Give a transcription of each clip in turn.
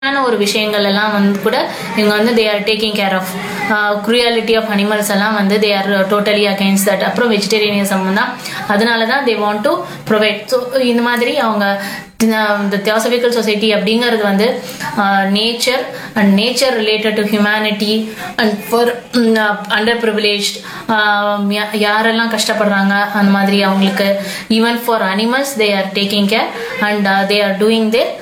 ஆன ஒரு விஷயங்கள் எல்லாம் வந்து கூட இவங்க வந்து they are taking care of cruelty of animals எல்லாம் வந்து they are totally against that அப்புறம் வெஜிடேரியனிசம் தான் அதனால தான் they want to provide so இந்த மாதிரி அவங்க இந்த தியோசபிக்கல் சொசைட்டி அப்படிங்கிறது வந்து nature and nature related to humanity and for under privilege யாரெல்லாம் கஷ்டப்படுறாங்க அந்த மாதிரி அவங்களுக்கு even for animals they are taking care and they are doing their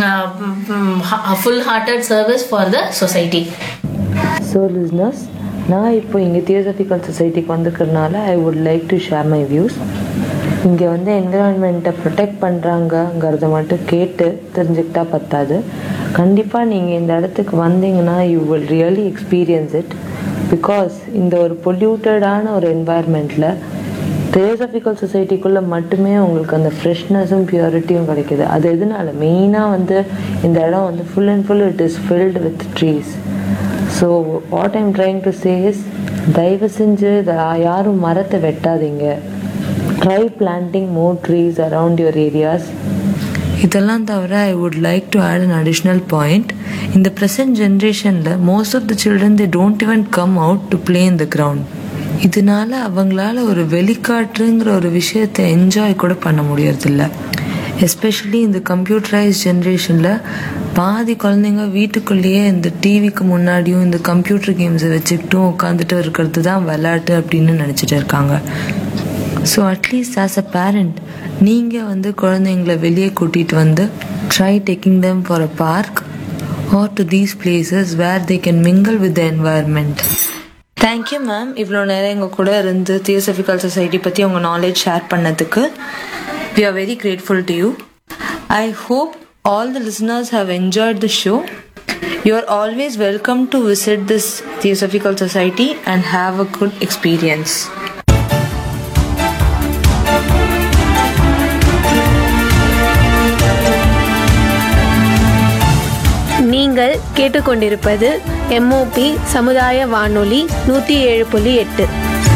full hearted service for the society so listeners நான் இப்போ இங்கே தியோசபிக்கல் சொசைட்டிக்கு வந்துக்கிறதுனால I would like to share my views இங்கே வந்து என்விரான்மெண்ட்டை ப்ரொடெக்ட் பண்ணுறாங்கங்கிறத மட்டும் கேட்டு தெரிஞ்சுக்கிட்டா பத்தாது கண்டிப்பாக நீங்கள் இந்த இடத்துக்கு வந்தீங்கன்னா you will really experience it because இந்த ஒரு பொல்யூட்டடான ஒரு என்வாயர்மெண்ட்டில் தியோசபிக்கல் சொசைட்டிக்குள்ளே மட்டுமே உங்களுக்கு அந்த ஃப்ரெஷ்னஸும் பியூரிட்டியும் கிடைக்குது அது எதனால மெயினாக வந்து இந்த இடம் வந்து full and full it is filled with trees so what I'm trying to say is தயவு செஞ்சு இத யாரும் மரத்தை வெட்டாதீங்க try planting more trees around your areas இதெல்லாம் தவிர I would like to add an additional point இந்த ப்ரெசன்ட் ஜென்ரேஷனில் most of the children they don't even come out to play in the ground இதனால அவங்களால ஒரு வெளிக்காற்றுங்கிற ஒரு விஷயத்தை என்ஜாய் கூட பண்ண முடியறதில்ல எஸ்பெஷலி இந்த கம்ப்யூட்டரைஸ் ஜென்ரேஷனில் பாதி குழந்தைங்க வீட்டுக்குள்ளேயே இந்த டிவிக்கு முன்னாடியும் இந்த கம்ப்யூட்டர் கேம்ஸை வச்சுக்கிட்டும் உட்காந்துட்டு இருக்கிறது தான் விளையாட்டு அப்படின்னு நினச்சிட்டு இருக்காங்க so at least as a parent நீங்கள் வந்து குழந்தைங்கள வெளியே கூட்டிகிட்டு வந்து try taking them for a park R to these places where they can mingle with the environment thank you ma'am இவ்வளோ நேரம் எங்கள் கூட இருந்து தியோசபிக்கல் சொசைட்டி பற்றி உங்கள் நாலேஜ் ஷேர் பண்ணதுக்கு we are very grateful to you I hope all the listeners have enjoyed the show You are always welcome to visit this Theosophical Society and have a good experience. நீங்கள் கேட்டுக்கொண்டிருப்பது MOP சமுதாய வானொலி நூற்றி ஏழு புள்ளி எட்டு